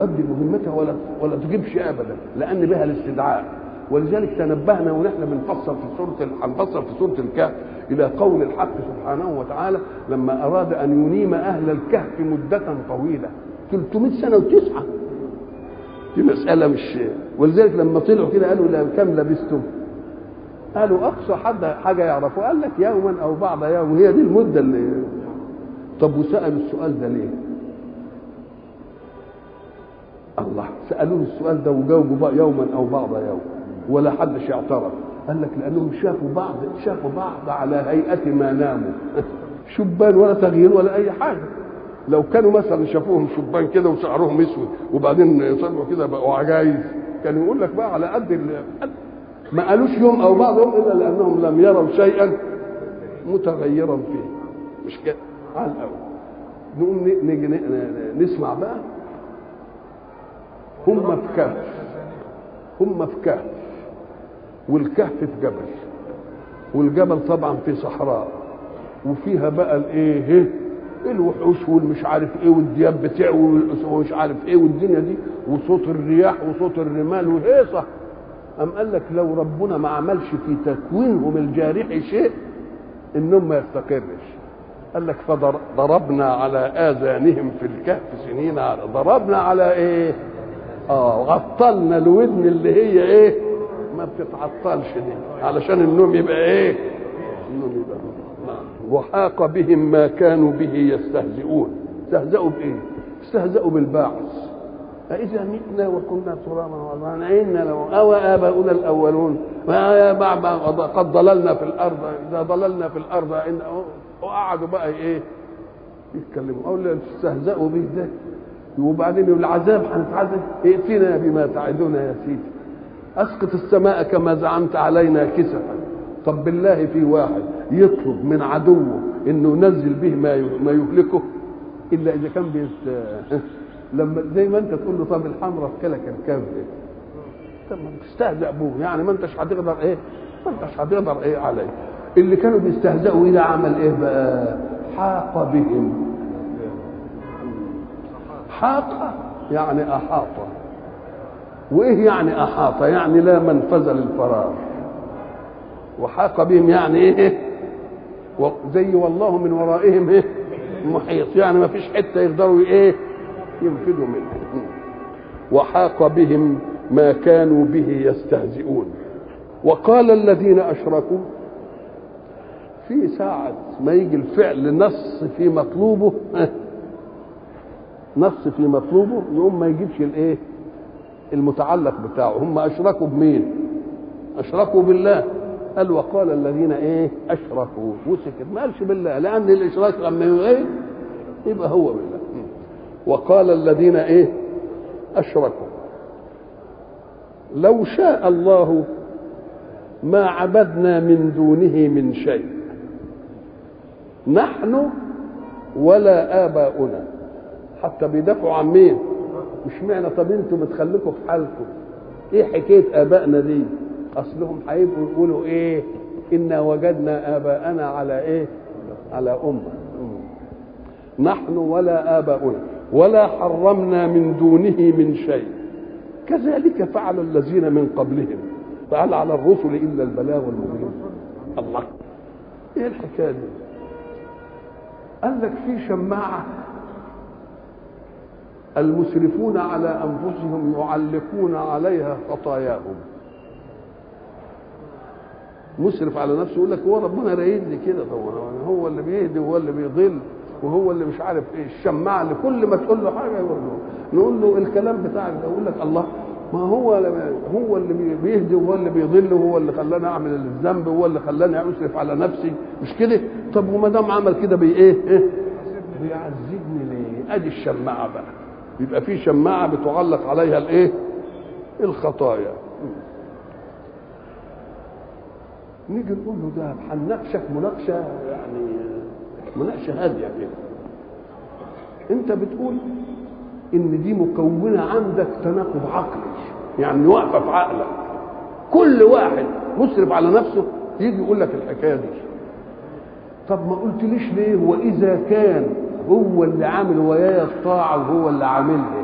تؤدي مهمتها ولا ولا تجيبش ابدا لان بها الاستدعاء ولذلك تنبهنا ونحن بنفسر في سوره هنفسر في سوره الكهف الى قول الحق سبحانه وتعالى لما اراد ان ينيم اهل الكهف مده طويله 300 سنه وتسعه دي مساله مش ولذلك لما طلعوا كده قالوا لا كم لبستم قالوا اقصى حد حاجه يعرفه قال لك يوما او بعض يوم هي دي المده اللي طب وسالوا السؤال ده ليه الله سالوه السؤال ده وجاوبوا بقى يوما او بعض يوم ولا حدش اعترف قال لك لانهم شافوا بعض شافوا بعض على هيئه ما ناموا شبان ولا تغيير ولا اي حاجه لو كانوا مثلا شافوهم شبان كده وشعرهم اسود وبعدين طلعوا كده بقوا عجايز كانوا يقول لك بقى على قد ما قالوش يوم او بعض يوم الا لانهم لم يروا شيئا متغيرا فيه مش كده على الاول نقوم نيجي نسمع بقى هم في كهف هم في كهف والكهف في جبل والجبل طبعا في صحراء وفيها بقى الايه الوحوش والمش عارف ايه والدياب بتعوي ومش عارف ايه والدنيا دي وصوت الرياح وصوت الرمال وهيصه أم قال لك لو ربنا ما عملش في تكوينهم الجارح شيء النوم ما يستقرش قال لك فضربنا على آذانهم في الكهف سنين على ضربنا على إيه؟ آه عطلنا الودن اللي هي إيه؟ ما بتتعطلش دي علشان النوم يبقى إيه؟ النوم يبقى نعم وحاق بهم ما كانوا به يستهزئون استهزأوا بإيه؟ استهزأوا بالبعث أإذا متنا وكنا ترابا وعظاما أئنا لو أو آباؤنا الأولون قد ضللنا في الأرض إذا ضللنا في الأرض إن وقعدوا بقى إيه يتكلموا أو اللي استهزأوا به ده وبعدين العذاب هنتعذب ائتنا بما تعدنا يا سيدي أسقط السماء كما زعمت علينا كسفا طب بالله في واحد يطلب من عدوه انه ينزل به ما ما يهلكه الا اذا كان بيست لما زي ما انت تقول له طب الحمراء في كلك الكبد طب ما تستهزأ بوه يعني ما انتش هتقدر ايه ما انتش هتقدر ايه عليه اللي كانوا بيستهزئوا ايه ده عمل ايه بقى حاق بهم حاق يعني احاط وايه يعني احاط يعني لا منفذ للفرار وحاق بهم يعني ايه زي والله من ورائهم ايه محيط يعني ما فيش حته يقدروا ايه ينفذوا منه وحاق بهم ما كانوا به يستهزئون وقال الذين اشركوا في ساعة ما يجي الفعل نص في مطلوبه نص في مطلوبه يقوم ما يجيبش الايه المتعلق بتاعه هم اشركوا بمين اشركوا بالله قال وقال الذين ايه اشركوا وسكت ما قالش بالله لان الاشراك لما ايه يبقى هو بالله وقال الذين ايه اشركوا لو شاء الله ما عبدنا من دونه من شيء نحن ولا اباؤنا حتى بيدافعوا عن مين مش معنى طب انتوا بتخليكم في حالكم ايه حكايه ابائنا دي اصلهم هيبقوا يقولوا ايه انا وجدنا اباءنا على ايه على امه نحن ولا اباؤنا ولا حرمنا من دونه من شيء كذلك فعل الذين من قبلهم فهل على الرسل الا البلاغ المبين الله ايه الحكايه دي قال لك في شماعه المسرفون على انفسهم يعلقون عليها خطاياهم مسرف على نفسه يقول لك هو ربنا رايد لي كده طبعا هو اللي بيهدي وهو اللي بيضل وهو اللي مش عارف ايه الشماعه اللي كل ما تقول له حاجه يقول له نقول له الكلام بتاعك ده يقول لك الله ما هو هو اللي بيهدي وهو اللي بيضل وهو اللي خلاني اعمل الذنب وهو اللي خلاني اسرف على نفسي مش كده طب وما دام عمل كده بي ايه ايه بيعذبني ليه ادي الشماعه بقى يبقى في شماعه بتعلق عليها الايه الخطايا نيجي نقول له ده هنناقشك مناقشه يعني مناقشه هاديه كده انت بتقول ان دي مكونه عندك تناقض عقلي يعني واقفه في عقلك كل واحد مسرف على نفسه يجي يقول لك الحكايه دي طب ما قلتليش ليه واذا كان هو اللي عامل ويايا الطاعه وهو اللي عاملها